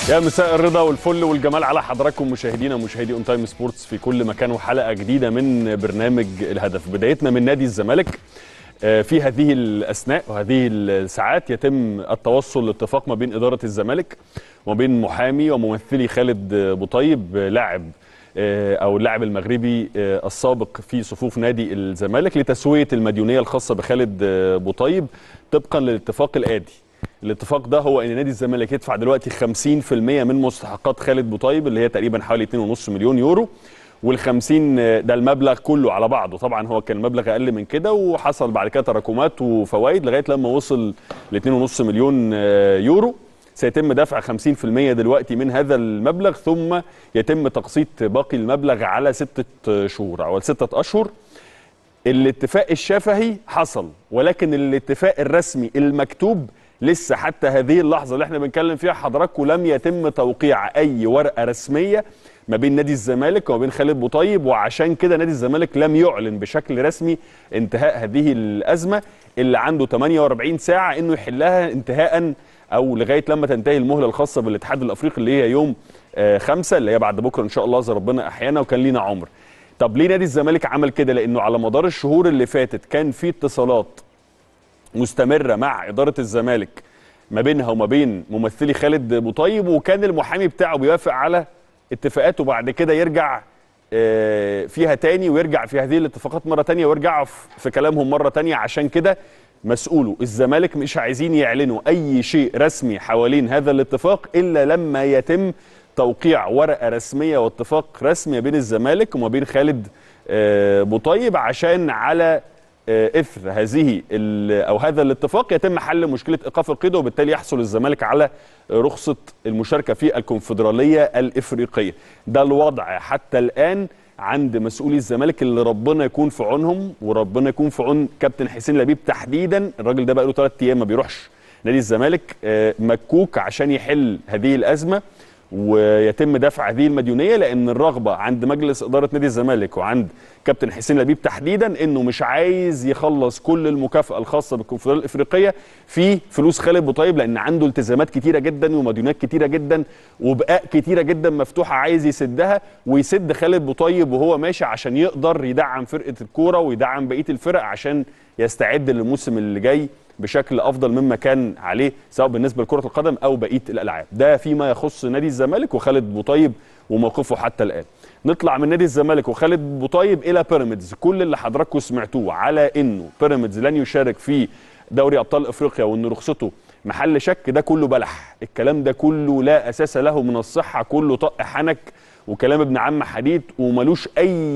يا مساء الرضا والفل والجمال على حضراتكم مشاهدينا ومشاهدي اون تايم سبورتس في كل مكان وحلقه جديده من برنامج الهدف بدايتنا من نادي الزمالك آه، في هذه الاثناء وهذه الساعات يتم التوصل لاتفاق ما بين اداره الزمالك وما بين محامي وممثلي خالد بوطيب لاعب آه، او اللاعب المغربي آه، السابق في صفوف نادي الزمالك لتسويه المديونيه الخاصه بخالد آه، بوطيب طبقا للاتفاق الاتي الاتفاق ده هو ان نادي الزمالك يدفع دلوقتي 50% من مستحقات خالد بوطيب اللي هي تقريبا حوالي 2.5 مليون يورو وال50 ده المبلغ كله على بعضه طبعا هو كان المبلغ اقل من كده وحصل بعد كده تراكمات وفوائد لغايه لما وصل ل 2.5 مليون آه، يورو سيتم دفع 50% دلوقتي من هذا المبلغ ثم يتم تقسيط باقي المبلغ على ستة شهور او ستة اشهر الاتفاق الشفهي حصل ولكن الاتفاق الرسمي المكتوب لسه حتى هذه اللحظه اللي احنا بنتكلم فيها حضراتكم لم يتم توقيع اي ورقه رسميه ما بين نادي الزمالك وما بين خالد بوطيب وعشان كده نادي الزمالك لم يعلن بشكل رسمي انتهاء هذه الازمه اللي عنده 48 ساعه انه يحلها انتهاء او لغايه لما تنتهي المهله الخاصه بالاتحاد الافريقي اللي هي يوم آه، خمسة اللي هي بعد بكره ان شاء الله اذا ربنا احيانا وكان لينا عمر طب ليه نادي الزمالك عمل كده لانه على مدار الشهور اللي فاتت كان في اتصالات مستمره مع اداره الزمالك ما بينها وما بين ممثلي خالد بوطيب وكان المحامي بتاعه بيوافق على اتفاقات وبعد كده يرجع آه، فيها تاني ويرجع في هذه الاتفاقات مره تانية ويرجعوا في- في كلامهم مره تانية عشان كده مسؤوله الزمالك مش عايزين يعلنوا اي شيء رسمي حوالين هذا الاتفاق الا لما يتم توقيع ورقه رسميه واتفاق رسمي بين الزمالك وما بين خالد آه، بوطيب عشان على آه، اثر هذه ال- او هذا الاتفاق يتم حل مشكله ايقاف القيد وبالتالي يحصل الزمالك على رخصه المشاركه في الكونفدراليه الافريقيه ده الوضع حتى الان عند مسؤولي الزمالك اللي ربنا يكون في عونهم وربنا يكون في عون كابتن حسين لبيب تحديدا الراجل ده بقى له ثلاث ايام ما بيروحش نادي الزمالك آه، مكوك عشان يحل هذه الازمه ويتم دفع هذه المديونيه لان الرغبه عند مجلس اداره نادي الزمالك وعند كابتن حسين لبيب تحديدا انه مش عايز يخلص كل المكافاه الخاصه بالكونفدراليه الافريقيه في فلوس خالد بوطيب لان عنده التزامات كتيره جدا ومديونات كتيره جدا وبقاء كتيره جدا مفتوحه عايز يسدها ويسد خالد بوطيب وهو ماشي عشان يقدر يدعم فرقه الكوره ويدعم بقيه الفرق عشان يستعد للموسم اللي جاي بشكل افضل مما كان عليه سواء بالنسبه لكره القدم او بقيه الالعاب ده فيما يخص نادي الزمالك وخالد بوطيب وموقفه حتى الان نطلع من نادي الزمالك وخالد بوطيب الى بيراميدز كل اللي حضراتكم سمعتوه على انه بيراميدز لن يشارك في دوري ابطال افريقيا وان رخصته محل شك ده كله بلح الكلام ده كله لا اساس له من الصحه كله طق حنك وكلام ابن عم حديد وملوش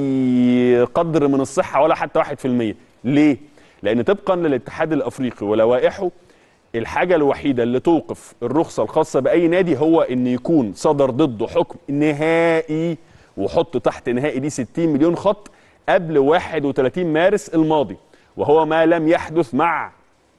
اي قدر من الصحه ولا حتى 1% ليه لان طبقا للاتحاد الافريقي ولوائحه الحاجه الوحيده اللي توقف الرخصه الخاصه باي نادي هو ان يكون صدر ضده حكم نهائي وحط تحت نهائي دي 60 مليون خط قبل 31 مارس الماضي وهو ما لم يحدث مع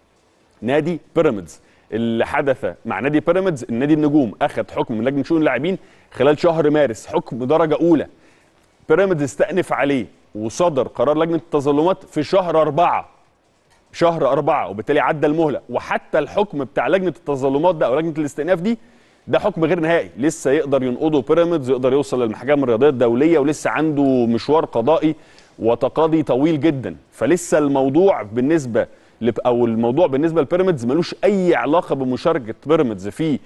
نادي بيراميدز اللي حدث مع نادي بيراميدز النادي النجوم اخذ حكم من لجنه شؤون اللاعبين خلال شهر مارس حكم درجه اولى بيراميدز استأنف عليه وصدر قرار لجنه التظلمات في شهر أربعة شهر أربعة وبالتالي عدى المهلة وحتى الحكم بتاع لجنة التظلمات ده أو لجنة الاستئناف دي ده حكم غير نهائي لسه يقدر ينقضه بيراميدز يقدر يوصل للمحكمة الرياضية الدولية ولسه عنده مشوار قضائي وتقاضي طويل جدا فلسه الموضوع بالنسبة لب- او الموضوع بالنسبه لبيراميدز ملوش اي علاقه بمشاركه بيراميدز في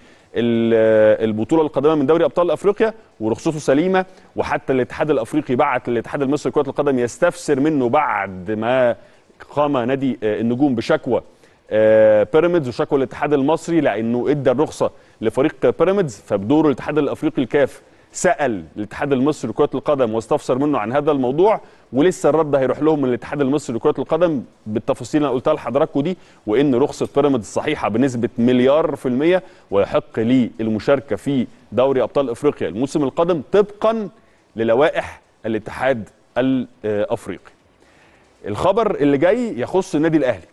ال- البطوله القادمه من دوري ابطال افريقيا ورخصته سليمه وحتى الاتحاد الافريقي بعت للاتحاد المصري لكره القدم يستفسر منه بعد ما قام نادي آه، النجوم بشكوى آه، بيراميدز وشكوى الاتحاد المصري لانه ادى الرخصه لفريق بيراميدز فبدور الاتحاد الافريقي الكاف سال الاتحاد المصري لكره القدم واستفسر منه عن هذا الموضوع ولسه الرد هيروح لهم من الاتحاد المصري لكره القدم بالتفاصيل اللي انا قلتها لحضراتكم دي وان رخصه بيراميدز صحيحه بنسبه مليار في الميه ويحق ليه المشاركه في دوري ابطال افريقيا الموسم القادم طبقا للوائح الاتحاد الافريقي. الخبر اللي جاي يخص النادي الاهلي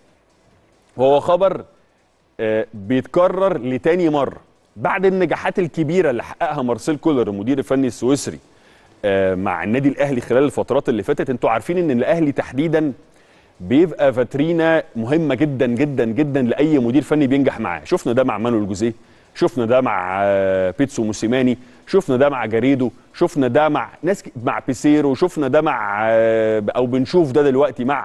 وهو خبر آه، بيتكرر لتاني مره بعد النجاحات الكبيره اللي حققها مارسيل كولر المدير الفني السويسري آه، مع النادي الاهلي خلال الفترات اللي فاتت انتوا عارفين ان الاهلي تحديدا بيبقى فاترينا مهمه جدا جدا جدا لاي مدير فني بينجح معاه شفنا ده مع مانويل جوزيه شفنا ده مع آه، بيتسو موسيماني شفنا ده مع جاريدو شفنا ده مع ناس ك- مع بيسيرو شفنا ده مع آه، او بنشوف ده دلوقتي مع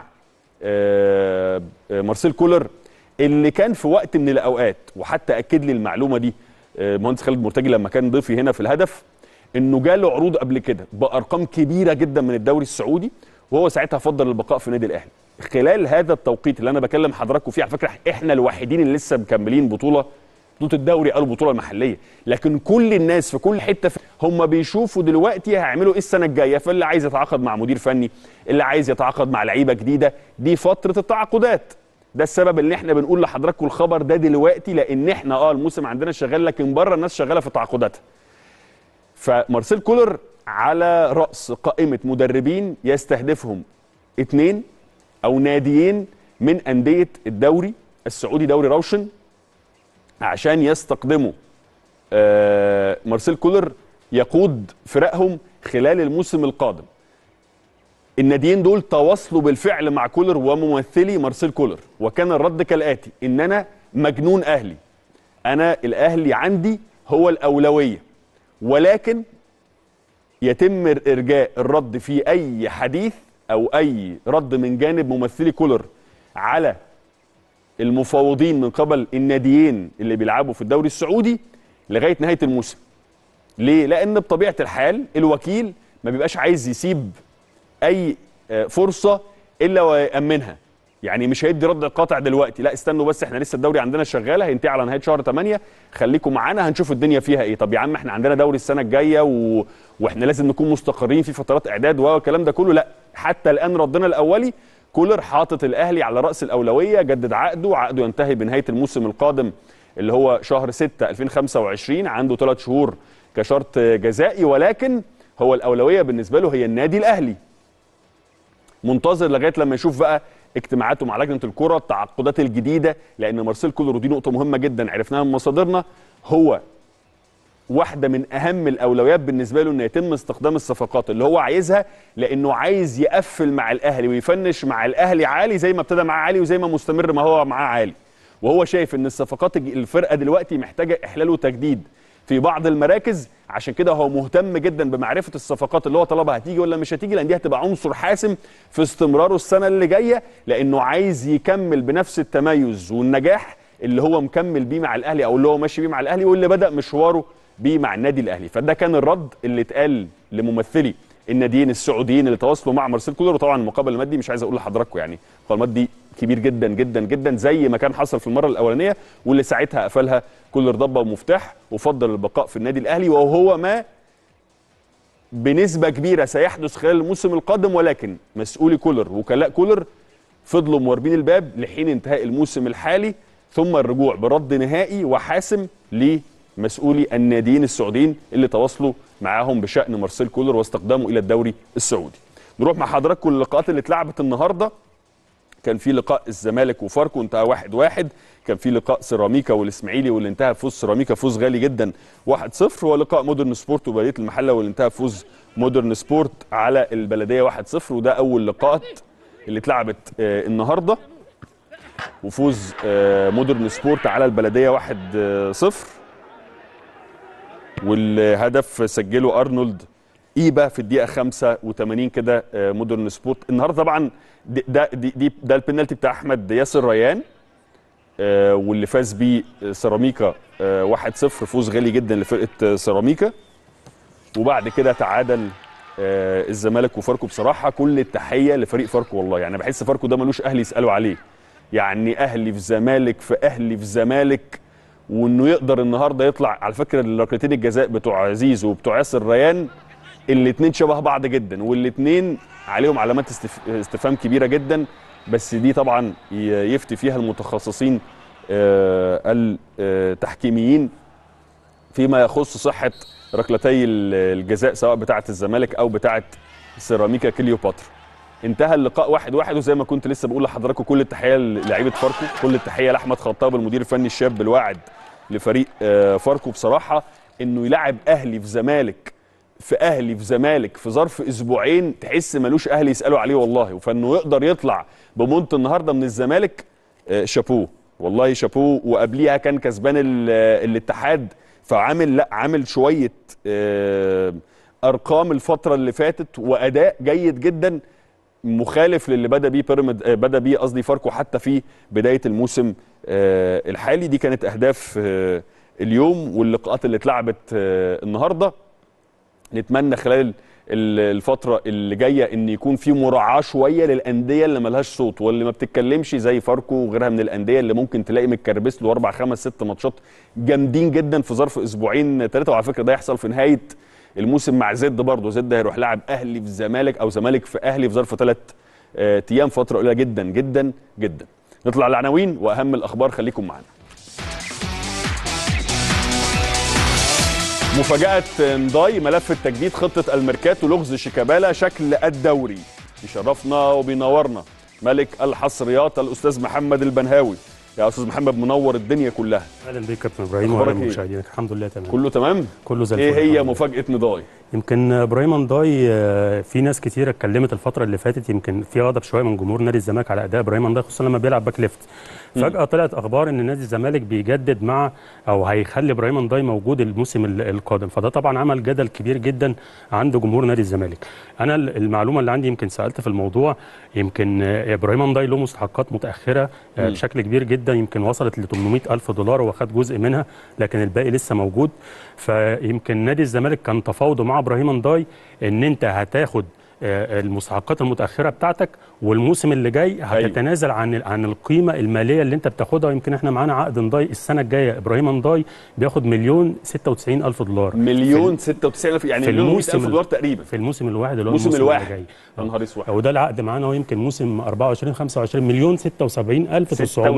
آه، آه، مارسيل كولر اللي كان في وقت من الاوقات وحتى اكد لي المعلومه دي آه، مهندس خالد مرتجي لما كان ضيفي هنا في الهدف انه جاله عروض قبل كده بارقام كبيره جدا من الدوري السعودي وهو ساعتها فضل البقاء في النادي الاهلي خلال هذا التوقيت اللي انا بكلم حضراتكم فيه على فكره احنا الوحيدين اللي لسه مكملين بطوله بطوله الدوري او البطوله المحليه لكن كل الناس في كل حته في هم بيشوفوا دلوقتي هيعملوا ايه السنه الجايه فاللي عايز يتعاقد مع مدير فني اللي عايز يتعاقد مع لعيبه جديده دي فتره التعاقدات ده السبب اللي احنا بنقول لحضراتكم الخبر ده دلوقتي لان احنا اه الموسم عندنا شغال لكن بره الناس شغاله في تعاقداتها فمارسيل كولر على راس قائمه مدربين يستهدفهم اثنين او ناديين من انديه الدوري السعودي دوري روشن عشان يستقدموا آه، مارسيل كولر يقود فرقهم خلال الموسم القادم الناديين دول تواصلوا بالفعل مع كولر وممثلي مارسيل كولر وكان الرد كالاتي ان انا مجنون اهلي انا الاهلي عندي هو الاولويه ولكن يتم ارجاء الرد في اي حديث او اي رد من جانب ممثلي كولر على المفاوضين من قبل الناديين اللي بيلعبوا في الدوري السعودي لغايه نهايه الموسم. ليه؟ لان بطبيعه الحال الوكيل ما بيبقاش عايز يسيب اي آه، فرصه الا ويامنها. يعني مش هيدي رد قاطع دلوقتي، لا استنوا بس احنا لسه الدوري عندنا شغال هينتهي على نهايه شهر 8 خليكم معانا هنشوف الدنيا فيها ايه، طب يا عم احنا عندنا دوري السنه الجايه و... واحنا لازم نكون مستقرين في فترات اعداد والكلام ده كله لا حتى الان ردنا الاولي كولر حاطط الاهلي على راس الاولويه جدد عقده عقده ينتهي بنهايه الموسم القادم اللي هو شهر 6 2025 عنده ثلاث شهور كشرط جزائي ولكن هو الاولويه بالنسبه له هي النادي الاهلي منتظر لغايه لما يشوف بقى اجتماعاته مع لجنه الكره التعاقدات الجديده لان مارسيل كولر ودي نقطه مهمه جدا عرفناها من مصادرنا هو واحده من اهم الاولويات بالنسبه له ان يتم استخدام الصفقات اللي هو عايزها لانه عايز يقفل مع الاهلي ويفنش مع الاهلي عالي زي ما ابتدى معاه عالي وزي ما مستمر ما هو معاه عالي وهو شايف ان الصفقات الج- الفرقه دلوقتي محتاجه احلال وتجديد في بعض المراكز عشان كده هو مهتم جدا بمعرفه الصفقات اللي هو طلبها هتيجي ولا مش هتيجي لان دي هتبقى عنصر حاسم في استمراره السنه اللي جايه لانه عايز يكمل بنفس التميز والنجاح اللي هو مكمل بيه مع الاهلي او اللي هو ماشي بيه مع الاهلي واللي بدا مشواره بيه مع النادي الاهلي فده كان الرد اللي اتقال لممثلي الناديين السعوديين اللي تواصلوا مع مارسيل كولر وطبعا المقابل المادي مش عايز اقول لحضراتكم يعني المقابل المادي كبير جدا جدا جدا زي ما كان حصل في المره الاولانيه واللي ساعتها قفلها كولر ضبه ومفتاح وفضل البقاء في النادي الاهلي وهو ما بنسبه كبيره سيحدث خلال الموسم القادم ولكن مسؤولي كولر وكلاء كولر فضلوا مواربين الباب لحين انتهاء الموسم الحالي ثم الرجوع برد نهائي وحاسم لمسؤولي الناديين السعوديين اللي تواصلوا معاهم بشان مارسيل كولر واستخدامه الى الدوري السعودي. نروح مع حضراتكم اللقاءات اللي اتلعبت النهارده كان في لقاء الزمالك وفاركو انتهى واحد واحد كان في لقاء سيراميكا والاسماعيلي واللي انتهى بفوز سيراميكا فوز غالي جدا 1-0 ولقاء مودرن سبورت وبلديه المحله واللي انتهى بفوز مودرن سبورت على البلديه 1-0 وده اول لقاءات اللي اتلعبت آه النهارده وفوز آه مودرن سبورت على البلديه 1-0 والهدف سجله ارنولد ايبا في الدقيقه 85 كده آه، مودرن سبورت النهارده طبعا د- ده دي دي ده البنالتي بتاع احمد ياسر ريان آه، واللي فاز بيه آه، سيراميكا آه، 1-0 فوز غالي جدا لفرقه آه، سيراميكا وبعد كده تعادل آه، الزمالك وفاركو بصراحه كل التحيه لفريق فاركو والله يعني بحس فاركو ده ملوش اهلي يسالوا عليه يعني اهلي في زمالك في اهلي في زمالك وانه يقدر النهارده يطلع على فكره الركلتين الجزاء بتوع زيزو وبتوع ياسر ريان الاثنين شبه بعض جدا والاثنين عليهم علامات استف... استفهام كبيره جدا بس دي طبعا ي- يفتي فيها المتخصصين آه، التحكيميين فيما يخص صحه ركلتي ال- الجزاء سواء بتاعه الزمالك او بتاعه سيراميكا كليوباترا انتهى اللقاء واحد واحد وزي ما كنت لسه بقول لحضراتكم كل التحيه للعيبه فاركو كل التحيه لاحمد خطاب المدير الفني الشاب الواعد لفريق آه، فاركو بصراحه انه يلعب اهلي في زمالك في اهلي في زمالك في ظرف اسبوعين تحس ملوش اهلي يسالوا عليه والله فانه يقدر يطلع بمونت النهارده من الزمالك آه، شابوه والله شابوه وقبليها كان كسبان ال- الاتحاد فعامل لا عامل شويه آه، ارقام الفتره اللي فاتت واداء جيد جدا مخالف للي بدا بيه بيراميد آه، بدا بيه قصدي فاركو حتى في بدايه الموسم آه، الحالي دي كانت اهداف آه، اليوم واللقاءات اللي اتلعبت آه، النهارده نتمنى خلال ال- الفترة اللي جاية ان يكون في مراعاة شوية للأندية اللي ملهاش صوت واللي ما بتتكلمش زي فاركو وغيرها من الأندية اللي ممكن تلاقي متكربس له أربع خمس ست ماتشات جامدين جدا في ظرف أسبوعين ثلاثة وعلى فكرة ده يحصل في نهاية الموسم مع زد برضه زد هيروح لاعب أهلي في الزمالك أو زمالك في أهلي في ظرف ثلاث أيام فترة قليلة جدا جدا جدا نطلع العناوين وأهم الأخبار خليكم معانا مفاجأة نضاي ملف التجديد خطة الميركاتو لغز شيكابالا شكل الدوري يشرفنا وبينورنا ملك الحصريات الأستاذ محمد البنهاوي يا أستاذ محمد منور الدنيا كلها اهلا بيك كابتن ابراهيم أخبارك واهلا إيه؟ بمشاهدينك الحمد لله تمام كله تمام؟ كله زي إيه الفل هي الحمد لله. مفاجأة نضاي؟ يمكن ابراهيم انداي آه، في ناس كتيره اتكلمت الفتره اللي فاتت يمكن في غضب شويه من جمهور نادي الزمالك على اداء ابراهيم انداي خصوصا لما بيلعب باك ليفت فجاه طلعت اخبار ان نادي الزمالك بيجدد مع او هيخلي ابراهيم انداي موجود الموسم ال- القادم فده طبعا عمل جدل كبير جدا عند جمهور نادي الزمالك انا ال- المعلومه اللي عندي يمكن سالت في الموضوع يمكن آه، ابراهيم انداي له مستحقات متاخره آه، بشكل كبير جدا يمكن وصلت ل 800 الف دولار وخد جزء منها لكن الباقي لسه موجود فيمكن نادي الزمالك كان تفاوضه مع ابراهيم انداي ان انت هتاخد آه، المستحقات المتاخره بتاعتك والموسم اللي جاي هتتنازل عن عن القيمه الماليه اللي انت بتاخدها يمكن احنا معانا عقد نضاي السنه الجايه ابراهيم نضاي بياخد مليون 96 الف دولار مليون 96 ألف يعني في مليون 100 الموسم ألف ال- دولار تقريبا في الموسم الواحد اللي هو الموسم اللي الواحد جاي يا نهار اسود وده العقد معانا هو يمكن موسم 24 25 مليون 76 الف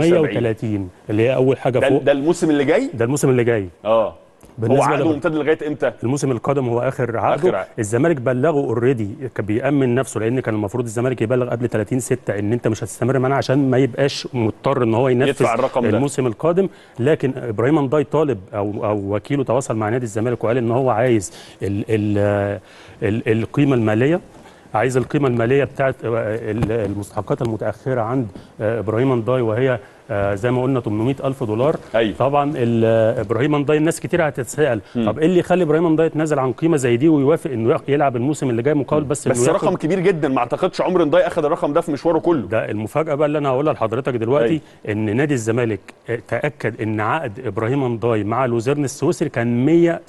930 اللي هي اول حاجه ده, فوق ده الموسم اللي جاي؟ ده الموسم اللي جاي اه هو بالنسبة عقده لب- ممتد لغاية إمتى؟ الموسم القادم هو اخر عقده آخر عقد. الزمالك بلغه اوريدي كان بيامن نفسه لان كان المفروض الزمالك يبلغ قبل 30 6 ان انت مش هتستمر معانا عشان ما يبقاش مضطر ان هو ينفذ يدفع الرقم ده. الموسم القادم لكن ابراهيم انداي طالب او او وكيله تواصل مع نادي الزمالك وقال ان هو عايز ال ال ال القيمه الماليه عايز القيمه الماليه بتاعت ال- المستحقات المتاخره عند ابراهيم انداي وهي آه، زي ما قلنا 800 الف دولار أيوة. طبعا ال- ابراهيم انداي الناس كتير هتتساءل طب ايه اللي يخلي ابراهيم انداي يتنازل عن قيمه زي دي ويوافق انه يق- يلعب الموسم اللي جاي مقابل بس بس انه ياخد رقم كبير جدا ما اعتقدش عمر نضاي اخذ الرقم ده في مشواره كله ده المفاجاه بقى اللي انا هقولها لحضرتك دلوقتي ان نادي الزمالك تاكد ان عقد ابراهيم انداي مع لوزيرن السويسري كان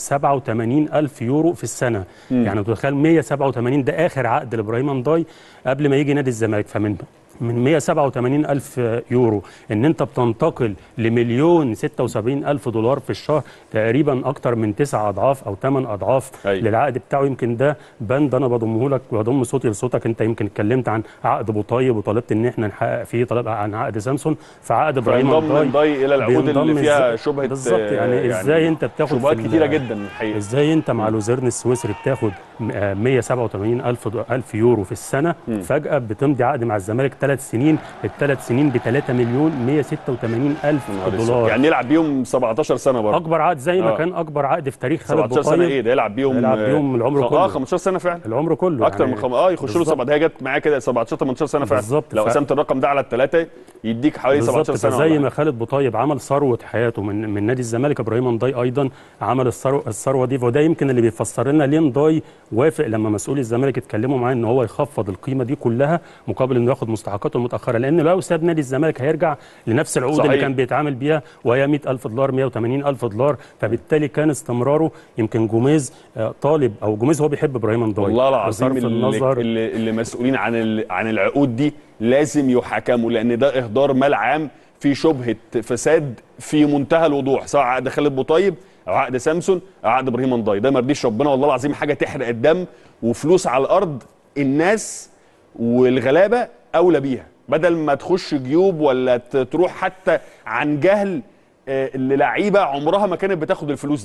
187 الف يورو في السنه يعني تتخيل 187 ده اخر عقد لابراهيم انداي قبل ما يجي نادي الزمالك فمن من 187 ألف يورو إن أنت بتنتقل لمليون 76 ألف دولار في الشهر تقريبا أكتر من تسع أضعاف أو ثمان أضعاف أيوة. للعقد بتاعه يمكن ده بند أنا بضمه لك بضم صوتي لصوتك أنت يمكن اتكلمت عن عقد أبو طيب وطلبت إن إحنا نحقق فيه طلب عن عقد سامسون فعقد إبراهيم فينضم أنداي نضاي الى العقود اللي بينضم فيها إزاي- شبهه بالظبط يعني, آه، ازاي انت بتاخد شبهات في ال- كتيره جدا الحقيقه ازاي انت مع لوزيرن السويسري بتاخد م- آه 187 الف دو- الف يورو في السنه فجاه بتمضي عقد مع الزمالك ثلاث سنين الثلاث سنين ب 3 مليون 186 الف نهار أسود. دولار يعني يلعب بيهم 17 سنه برضه اكبر عقد زي ما آه. كان اكبر عقد في تاريخ خالد 17 سنه بوطيب ايه ده يلعب بيهم يلعب بيهم العمر اه كله. 15 سنه فعلا العمر كله اكتر يعني من خم... اه يخش له بالظبط. سبعة هي جت معاه كده 17 18 سنه فعلا بالظبط. لو ف- قسمت الرقم ده على الثلاثه يديك حوالي 17 بالظبط سنه فزي ولا ما خالد بوطيب عمل ثروه حياته من من نادي الزمالك ابراهيم نداي ايضا عمل الثروه الثروه دي وده يمكن اللي بيفسر لنا ليه نداي وافق لما مسؤولي الزمالك اتكلموا معاه ان هو يخفض القيمه دي كلها مقابل انه ياخد مستحقاته المتاخره لان لو ساب نادي الزمالك هيرجع لنفس العقود صحيح. اللي كان بيتعامل بيها وهي 100000 دولار 180000 دولار فبالتالي كان استمراره يمكن جوميز آه، طالب او جوميز هو بيحب ابراهيم نداي والله العظيم بصرف اللي, النظر اللي, اللي مسؤولين عن ال... عن العقود دي لازم يحاكموا لان ده اهدار مال عام في شبهه فساد في منتهى الوضوح سواء عقد خالد بوطيب او عقد سامسون او عقد ابراهيم نضاي ده ما يرضيش ربنا والله العظيم حاجه تحرق الدم وفلوس على الارض الناس والغلابه اولى بيها بدل ما تخش جيوب ولا ت- تروح حتى عن جهل آه، للعيبه عمرها ما كانت بتاخد الفلوس دي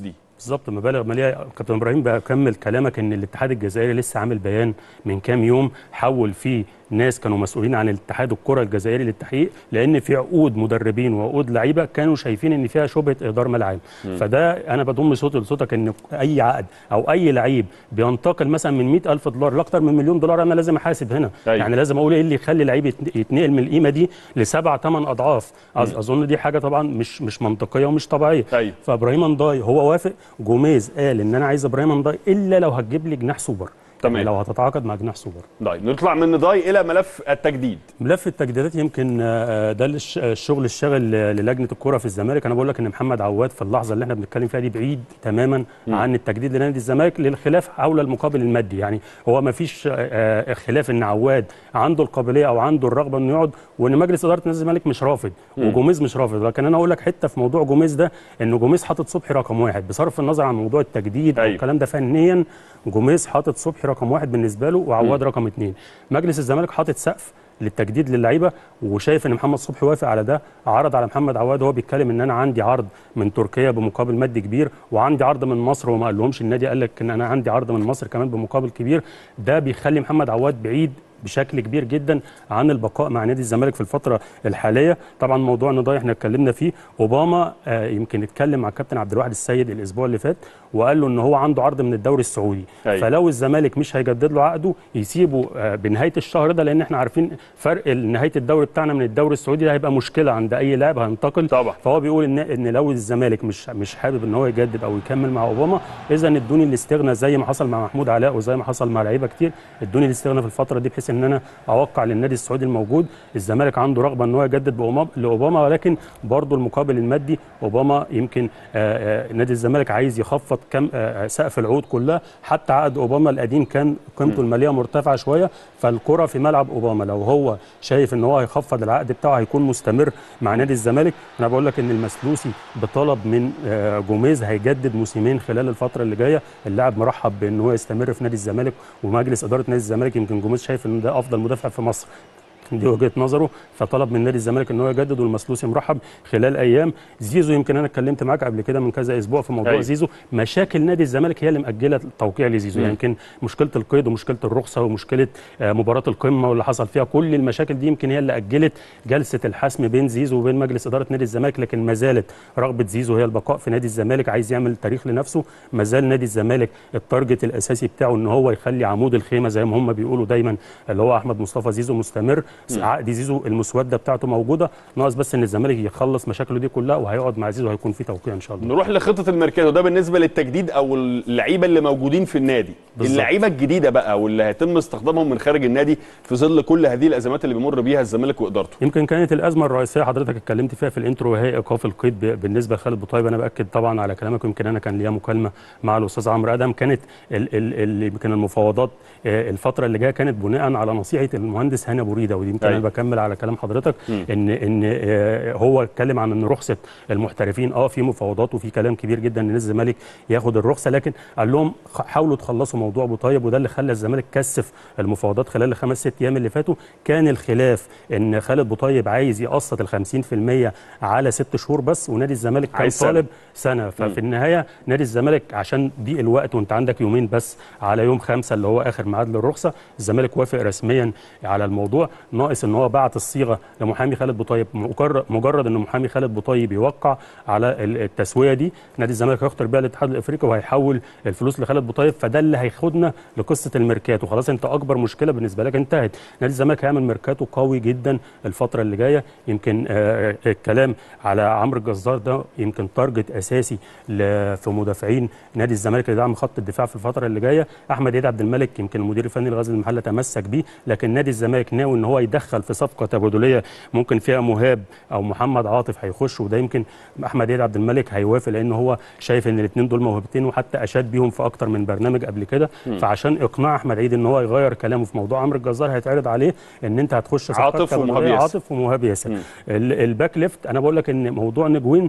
بالظبط مبالغ ماليه كابتن ابراهيم بكمل كلامك ان الاتحاد الجزائري لسه عامل بيان من كام يوم حول فيه ناس كانوا مسؤولين عن الاتحاد الكره الجزائري للتحقيق لان في عقود مدربين وعقود لعيبه كانوا شايفين ان فيها شبهه اهدار ملاعب فده انا بضم صوتي لصوتك ان اي عقد او اي لعيب بينتقل مثلا من 100000 دولار لاكثر من مليون دولار انا لازم احاسب هنا أيوة. يعني لازم اقول ايه اللي يخلي لعيب يتن- يتنقل من القيمه دي لسبع ثمان اضعاف أظ- اظن دي حاجه طبعا مش مش منطقيه ومش طبيعيه أيوة. فابراهيم انداي هو وافق جوميز قال ان انا عايز ابراهيم انداي الا لو هتجيب لي جناح سوبر تمام. يعني لو هتتعاقد مع جناح سوبر طيب نطلع من نضاي الى ملف التجديد ملف التجديدات يمكن آه، ده الش- الشغل الشاغل ل- للجنه الكره في الزمالك انا بقول لك ان محمد عواد في اللحظه اللي احنا بنتكلم فيها دي بعيد تماما عن التجديد لنادي الزمالك للخلاف حول المقابل المادي يعني هو ما فيش آه، خلاف ان عواد عنده القابليه او عنده الرغبه انه يقعد وان مجلس اداره نادي الزمالك مش رافض وجوميز مش رافض لكن انا اقول لك حته في موضوع جوميز ده ان جوميز حاطط صبحي رقم واحد بصرف النظر عن موضوع التجديد أيوة. او الكلام ده فنيا جوميز حاطط صبحي رقم واحد بالنسبه له وعواد رقم اثنين مجلس الزمالك حاطط سقف للتجديد للعيبه وشايف ان محمد صبحي وافق على ده عرض على محمد عواد وهو بيتكلم ان انا عندي عرض من تركيا بمقابل مادي كبير وعندي عرض من مصر وما قالهمش النادي قال لك ان انا عندي عرض من مصر كمان بمقابل كبير ده بيخلي محمد عواد بعيد بشكل كبير جدا عن البقاء مع نادي الزمالك في الفتره الحاليه طبعا موضوع النضاي احنا اتكلمنا فيه اوباما آه يمكن اتكلم مع الكابتن عبد الواحد السيد الاسبوع اللي فات وقال له ان هو عنده عرض من الدوري السعودي أيوة. فلو الزمالك مش هيجدد له عقده يسيبه آه بنهايه الشهر ده لان احنا عارفين فرق نهايه الدوري بتاعنا من الدوري السعودي ده هيبقى مشكله عند اي لاعب هينتقل طبعا. فهو بيقول ان ان لو الزمالك مش مش حابب ان هو يجدد او يكمل مع اوباما اذا ادوني الاستغنى زي ما حصل مع محمود علاء وزي ما حصل مع لعيبه كتير ادوني الاستغنى في الفتره دي بحيث ان انا اوقع للنادي السعودي الموجود الزمالك عنده رغبه ان هو يجدد بأوما- لاوباما ولكن برضه المقابل المادي اوباما يمكن آه، آه، نادي الزمالك عايز يخفض كم آه، آه، سقف العقود كلها حتى عقد اوباما القديم كان قيمته الماليه مرتفعه شويه فالكره في ملعب اوباما لو هو شايف ان هو هيخفض العقد بتاعه هيكون مستمر مع نادي الزمالك انا بقول لك ان المسلوسي بطلب من آه، جوميز هيجدد موسمين خلال الفتره اللي جايه اللاعب مرحب بان هو يستمر في نادي الزمالك ومجلس اداره نادي الزمالك يمكن جوميز شايف ان ده افضل مدافع في مصر دي وجهه نظره فطلب من نادي الزمالك ان هو يجدد والمسلوسي مرحب خلال ايام زيزو يمكن انا اتكلمت معاك قبل كده من كذا اسبوع في موضوع أيوة. زيزو مشاكل نادي الزمالك هي اللي مأجله التوقيع لزيزو يعني يمكن مشكله القيد ومشكله الرخصه ومشكله آه، مباراه القمه واللي حصل فيها كل المشاكل دي يمكن هي اللي اجلت جلسه الحسم بين زيزو وبين مجلس اداره نادي الزمالك لكن ما زالت رغبه زيزو هي البقاء في نادي الزمالك عايز يعمل تاريخ لنفسه ما زال نادي الزمالك التارجت الاساسي بتاعه ان هو يخلي عمود الخيمه زي ما هم بيقولوا دايما اللي هو احمد مصطفى زيزو مستمر عقد زيزو المسوده بتاعته موجوده ناقص بس ان الزمالك يخلص مشاكله دي كلها وهيقعد مع زيزو هيكون في توقيع ان شاء الله نروح لخطه الميركاتو ده بالنسبه للتجديد او اللعيبه اللي موجودين في النادي بالظبط. اللعيبه الجديده بقى واللي هيتم استخدامهم من خارج النادي في ظل كل هذه الازمات اللي بيمر بيها الزمالك وادارته يمكن كانت الازمه الرئيسيه حضرتك اتكلمت فيها في الانترو وهي ايقاف القيد ب- بالنسبه لخالد بوطيب انا باكد طبعا على كلامك يمكن انا كان ليا مكالمه مع الاستاذ عمرو ادم كانت ال ال ال يمكن المفاوضات آه، الفتره اللي جايه كانت بناء على نصيحه المهندس هاني ابو ريده ودي يمكن أيوة. انا بكمل على كلام حضرتك ان ان آه، هو اتكلم عن ان رخصه المحترفين اه في مفاوضات وفي كلام كبير جدا ان نادي الزمالك ياخد الرخصه لكن قال لهم خ- حاولوا تخلصوا موضوع ابو طيب وده اللي خلى الزمالك كثف المفاوضات خلال الخمس ست ايام اللي فاتوا كان الخلاف ان خالد بوطيب عايز يقسط ال 50% على ست شهور بس ونادي الزمالك كان عايز سنة. طالب سنه ففي النهايه نادي الزمالك عشان ضيق الوقت وانت عندك يومين بس على يوم خمسة اللي هو اخر ميعاد للرخصه الزمالك وافق رسميا على الموضوع ناقص ان هو بعت الصيغه لمحامي خالد بوطيب مجرد مجرد ان محامي خالد بوطيب يوقع على ال- التسويه دي نادي الزمالك هيخطر بيها الاتحاد الافريقي وهيحول الفلوس لخالد بوطيب فده اللي هياخدنا لقصه الميركاتو خلاص انت اكبر مشكله بالنسبه لك انتهت نادي الزمالك هيعمل ميركاتو قوي جدا الفتره اللي جايه يمكن آه، الكلام على عمرو الجزار ده يمكن تارجت اساسي ل- في مدافعين نادي الزمالك لدعم خط الدفاع في الفتره اللي جايه احمد عيد عبد الملك يمكن المدير الفني لغزل المحله تمسك بيه لكن نادي الزمالك ناوي ان هو يدخل في صفقه تبادليه ممكن فيها مهاب او محمد عاطف هيخش وده يمكن احمد عيد عبد الملك هيوافق لان هو شايف ان الاثنين دول موهبتين وحتى اشاد بيهم في اكتر من برنامج قبل كده فعشان اقناع احمد عيد ان هو يغير كلامه في موضوع عمرو الجزار هيتعرض عليه ان انت هتخش صفقات عاطف ومهاب تبادلية ياسر. عاطف ومهاب ياسر ال- الباك ليفت انا بقول لك ان موضوع نجوين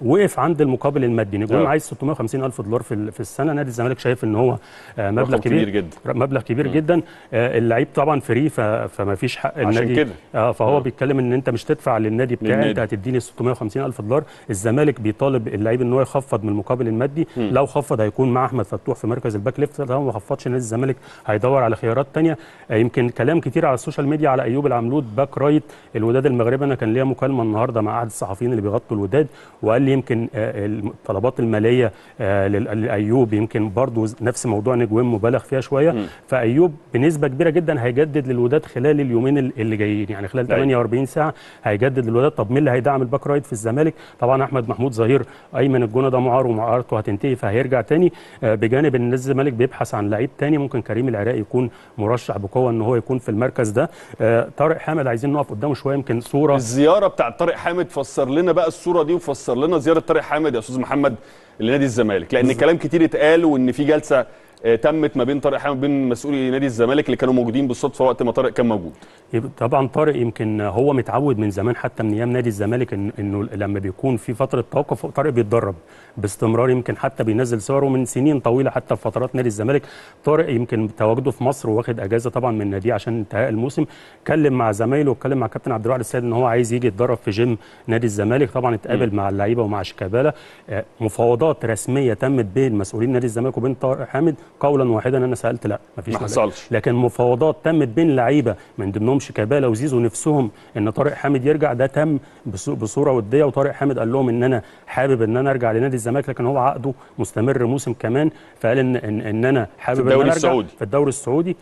وقف عند المقابل المادي نجوم آه. عايز 650 الف دولار في ال- في السنه نادي الزمالك شايف ان هو آه، مبلغ رقم كبير, كبير جدا. مبلغ كبير جدا آه، اللعيب طبعا فري ف- فما فيش حق عشان النادي كده. اه فهو آه. بيتكلم ان انت مش تدفع للنادي بتاعي للنادي. انت هتديني 650 الف دولار الزمالك بيطالب اللعيب ان هو يخفض من المقابل المادي لو خفض هيكون مع احمد فتوح في مركز الباك ليفت لو ما خفضش نادي الزمالك هيدور على خيارات تانية آه، يمكن كلام كتير على السوشيال ميديا على ايوب العملود باك رايت الوداد المغربي انا كان ليا مكالمه النهارده مع احد الصحفيين اللي بيغطوا الوداد وقال لي يمكن آه، الطلبات الماليه آه، لل- لايوب يمكن برضو نفس موضوع نجوم مبالغ فيها شويه فايوب بنسبه كبيره جدا هيجدد للوداد خلال اليومين ال- اللي جايين يعني خلال أيوة. 48 ساعه هيجدد للوداد طب مين اللي هيدعم الباك رايت في الزمالك طبعا احمد محمود ظهير ايمن الجونه ده معار ومعارته هتنتهي فهيرجع تاني آه، بجانب ان نادي الزمالك بيبحث عن لعيب تاني ممكن كريم العراقي يكون مرشح بقوه ان هو يكون في المركز ده آه، طارق حامد عايزين نقف قدامه شويه يمكن صوره الزياره بتاعت طارق حامد فسر لنا بقى الصوره دي وفسر لنا زياره طارق حامد يا استاذ محمد لنادي الزمالك لان كلام كتير اتقال وان في جلسه آه، تمت ما بين طارق حامد وبين مسؤولي نادي الزمالك اللي كانوا موجودين بالصدفه وقت ما طارق كان موجود يبقى طبعا طارق يمكن هو متعود من زمان حتى من ايام نادي الزمالك إن انه لما بيكون في فتره توقف طارق بيتدرب باستمرار يمكن حتى بينزل صوره من سنين طويله حتى في فترات نادي الزمالك طارق يمكن تواجده في مصر واخد اجازه طبعا من ناديه عشان انتهاء الموسم اتكلم مع زمايله واتكلم مع كابتن عبد الواحد السيد ان هو عايز يجي يتدرب في جيم نادي الزمالك طبعا اتقابل مع اللعيبه ومع شيكابالا آه، مفاوضات رسميه تمت بين مسؤولين نادي الزمالك وبين طارق حامد قولا واحدا انا سالت لا مفيش ما مجال. حصلش. لكن مفاوضات تمت بين لعيبه من ضمنهم شيكابالا وزيزو نفسهم ان طارق حامد يرجع ده تم بص- بصوره وديه وطارق حامد قال لهم ان انا حابب ان انا ارجع لنادي الزمالك لكن هو عقده مستمر موسم كمان فقال ان ان, إن انا حابب ان الدوري انا ارجع السعودي. في الدوري السعودي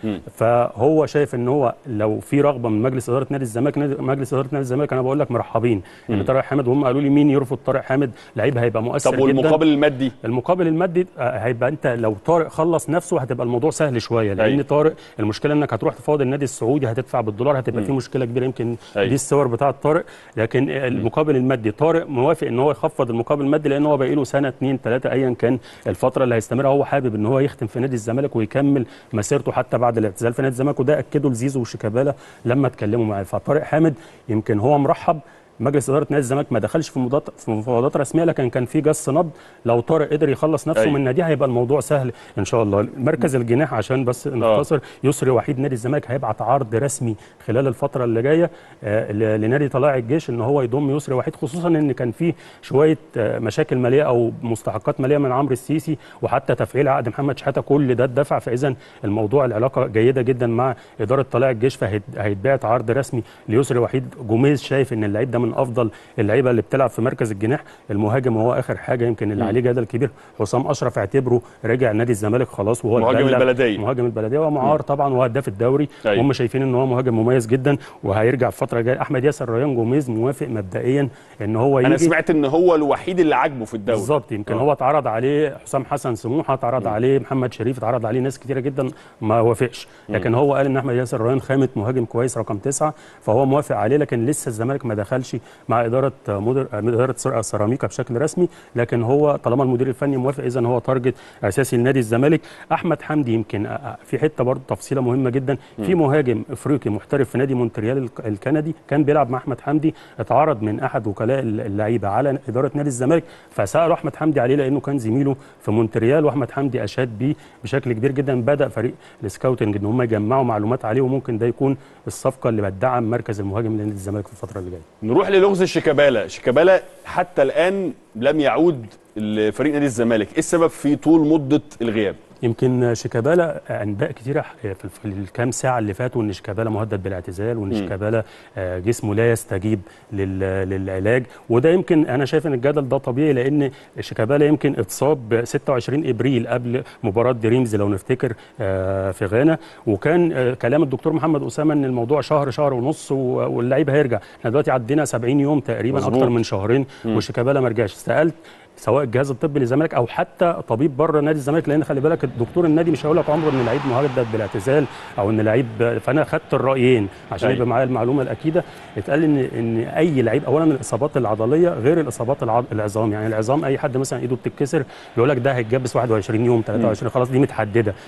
فهو شايف ان هو لو في رغبه من مجلس اداره نادي الزمالك نادي مجلس اداره نادي الزمالك انا بقول لك مرحبين ان طارق حامد وهم قالوا لي مين يرفض طارق حامد لعيب هيبقى مؤثر طب جدا والمقابل المادي المقابل المادي آه، هيبقى انت لو طارق خلص نفسه هتبقى الموضوع سهل شويه لان أيوة. طارق المشكله انك هتروح تفاوض النادي السعودي هتدفع بالدولار هتبقى في مشكله كبيره يمكن أيوة. دي الصور بتاعه طارق لكن المقابل المادي طارق موافق ان هو يخفض المقابل المادي لان هو باقي له سنه اثنين ثلاثه ايا كان الفتره اللي هيستمرها هو حابب ان هو يختم في نادي الزمالك ويكمل مسيرته حتى بعد الاعتزال في نادي الزمالك وده اكده لزيزو وشيكابالا لما اتكلموا معاه فطارق حامد يمكن هو مرحب مجلس اداره نادي الزمالك ما دخلش في مفاوضات في مفاوضات رسميه لكن كان في جس نبض لو طارق قدر يخلص نفسه أيوة. من ناديه هيبقى الموضوع سهل ان شاء الله مركز الجناح عشان بس نختصر يسري وحيد نادي الزمالك هيبعت عرض رسمي خلال الفتره اللي جايه آه، ل- لنادي طلائع الجيش ان هو يضم يسري وحيد خصوصا ان كان في شويه آه، مشاكل ماليه او مستحقات ماليه من عمرو السيسي وحتى تفعيل عقد محمد شحاته كل ده اتدفع فاذا الموضوع العلاقه جيده جدا مع اداره طلائع الجيش فهيتبعت عرض رسمي ليسري وحيد جوميز شايف ان اللعيب ده من افضل اللعيبه اللي بتلعب في مركز الجناح المهاجم وهو اخر حاجه يمكن اللي عليه جدل كبير حسام اشرف اعتبره رجع نادي الزمالك خلاص وهو مهاجم اتبلغ- البلدية. مهاجم البلديه ومعار طبعا وهداف الدوري أيوة. وهم شايفين ان هو مهاجم مميز جدا وهيرجع الفتره الجايه احمد ياسر ريان جوميز موافق مبدئيا ان هو انا يجي سمعت ان هو الوحيد اللي عاجبه في الدوري بالظبط يمكن آه. هو اتعرض عليه حسام حسن سموحه اتعرض عليه محمد شريف اتعرض عليه ناس كتيره جدا ما وافقش لكن هو قال ان احمد ياسر ريان خامه مهاجم كويس رقم تسعه فهو موافق عليه لكن لسه الزمالك ما دخلش مع اداره مدير اداره سر- سيراميكا بشكل رسمي لكن هو طالما المدير الفني موافق اذا هو تارجت اساسي لنادي الزمالك احمد حمدي يمكن أ- أ- في حته برضه تفصيله مهمه جدا في مهاجم افريقي محترف في نادي مونتريال الك- الكندي كان بيلعب مع احمد حمدي اتعرض من احد وكلاء اللعيبه على اداره نادي الزمالك فسالوا احمد حمدي عليه لانه كان زميله في مونتريال واحمد حمدي اشاد بيه بشكل كبير جدا بدا فريق السكاوتنج ان هم يجمعوا معلومات عليه وممكن ده يكون الصفقه اللي بتدعم مركز المهاجم لنادي الزمالك في الفتره اللي جايه نروح للغز شيكابالا شيكابالا حتى الان لم يعود لفريق نادي الزمالك ايه السبب في طول مده الغياب يمكن شيكابالا انباء كتيره في في الكام ساعه اللي فاتوا ان شيكابالا مهدد بالاعتزال وان شيكابالا آه، جسمه لا يستجيب لل- للعلاج وده يمكن انا شايف ان الجدل ده طبيعي لان شيكابالا يمكن اتصاب ب 26 ابريل قبل مباراه دريمز لو نفتكر آه، في غانا وكان آه، كلام الدكتور محمد اسامه ان الموضوع شهر شهر ونص و- واللعيب هيرجع احنا دلوقتي عدينا 70 يوم تقريبا مظبوط. اكتر من شهرين وشيكابالا ما رجعش سالت سواء الجهاز الطبي للزمالك او حتى طبيب بره نادي الزمالك لان خلي بالك الدكتور النادي مش هيقول لك عمره ان لعيب مهدد بالاعتزال او ان لعيب فانا خدت الرايين عشان أيوة. يبقى معايا المعلومه الاكيده اتقال ان ان اي لعيب اولا الاصابات العضليه غير الاصابات العض... العظام يعني العظام اي حد مثلا ايده بتتكسر يقول لك ده هيتجبس 21 يوم 23 خلاص دي متحدده اه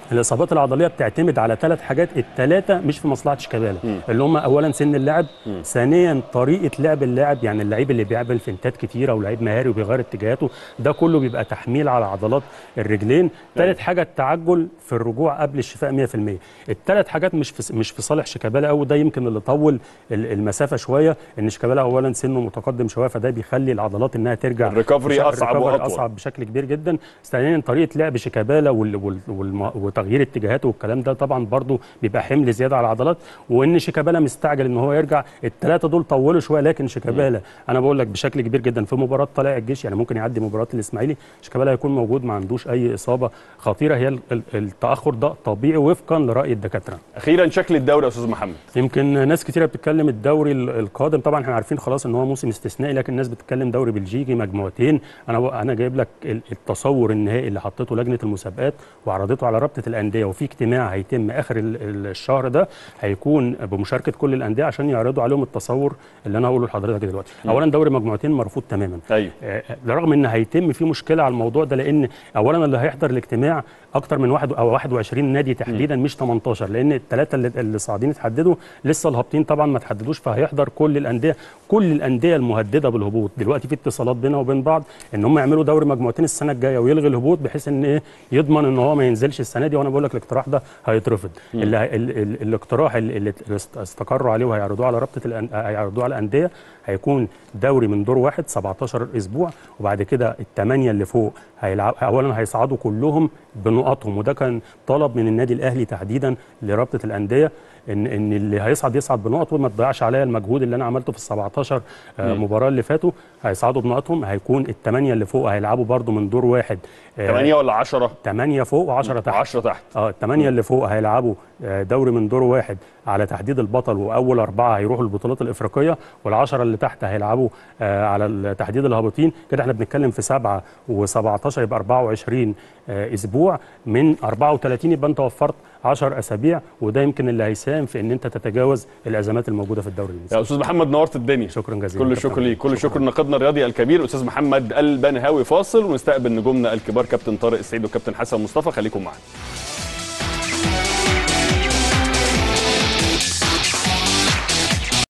الاصابات العضليه بتعتمد على ثلاث حاجات الثلاثه مش في مصلحه شيكابالا اللي هم اولا سن اللاعب ثانيا طريقه لعب اللاعب يعني اللعيب اللي بيعمل فنتات كتيره ولعيب مهاري وبيغير اتجاهاته ده كله بيبقى تحميل على عضلات الرجلين ثالث حاجه التعجل في الرجوع قبل الشفاء 100% الثلاث حاجات مش في مش في صالح شيكابالا قوي ده يمكن اللي طول ال- المسافه شويه ان شيكابالا اولا سنه متقدم شويه فده بيخلي العضلات انها ترجع الريكفري بش- أصعب الريكفري وأطول. اصعب بشكل كبير جدا ثانيا طريقه لعب شيكابالا وال وال والم- وتغيير اتجاهاته والكلام ده طبعا برضو بيبقى حمل زياده على العضلات وان شيكابالا مستعجل ان هو يرجع الثلاثه دول طولوا شويه لكن شيكابالا انا بقول لك بشكل كبير جدا في مباراه طلائع الجيش يعني ممكن يعدي مباراه الاسماعيلي شيكابالا هيكون موجود ما عندوش اي اصابه خطيره هي ال- ال- التاخر ده طبيعي وفقا لراي الدكاتره اخيرا شكل الدوري يا استاذ محمد يمكن ناس كتيره بتتكلم الدوري ال- القادم طبعا احنا عارفين خلاص ان هو موسم استثنائي لكن الناس بتتكلم دوري بلجيكي مجموعتين انا انا جايب لك ال- التصور النهائي اللي حطته لجنه المسابقات وعرضته على رابطه الانديه وفي اجتماع هيتم اخر ال- ال- الشهر ده هيكون بمشاركه كل الانديه عشان يعرضوا عليهم التصور اللي انا هقوله لحضرتك دلوقتي اولا دوري مجموعتين مرفوض تماما ايوه آه، رغم ان هيتم في مشكله على الموضوع ده لان اولا اللي هيحضر الاجتماع اكتر من واحد او 21 نادي تحديدا مش 18 لان الثلاثه اللي, اللي صاعدين اتحددوا لسه الهابطين طبعا ما تحددوش فهيحضر كل الانديه كل الانديه المهدده بالهبوط دلوقتي في اتصالات بينها وبين بعض ان هم يعملوا دوري مجموعتين السنه الجايه ويلغي الهبوط بحيث ان ايه يضمن ان هو ما ينزلش السنه دي وانا بقول لك الاقتراح ده هيترفض اللي هي- ال- ال- الاقتراح اللي اللي است- استقروا عليه وهيعرضوه على رابطه الأن- هيعرضوه على الانديه هيكون دوري من دور واحد 17 اسبوع وبعد كده الثمانيه اللي فوق هيلعب اولا هيصعدوا كلهم بنقاطهم وده كان طلب من النادي الاهلي تحديدا لرابطه الانديه ان ان اللي هيصعد يصعد بنقط وما تضيعش عليا المجهود اللي انا عملته في ال 17 آه، مباراه اللي فاتوا هيصعدوا بنقطهم هيكون الثمانيه اللي فوق هيلعبوا برضو من دور واحد 8 ولا 10 8 فوق و10 تحت 10 تحت اه الثمانيه اللي فوق هيلعبوا آه، دوري من دور واحد على تحديد البطل واول اربعه هيروحوا البطولات الافريقيه والعشره اللي تحت هيلعبوا آه، على ال- تحديد الهابطين كده احنا بنتكلم في سبعه و17 يبقى 24 آه، اسبوع من 34 يبقى انت وفرت 10 اسابيع وده يمكن اللي هيساهم في ان انت تتجاوز الازمات الموجوده في الدوري المصري يا استاذ محمد نورت الدنيا شكرا جزيلا كل كابتن الشكر ليك كل الشكر ناقدنا الرياضي الكبير الاستاذ محمد البنهاوي فاصل ونستقبل نجومنا الكبار كابتن طارق السعيد وكابتن حسن مصطفى خليكم معانا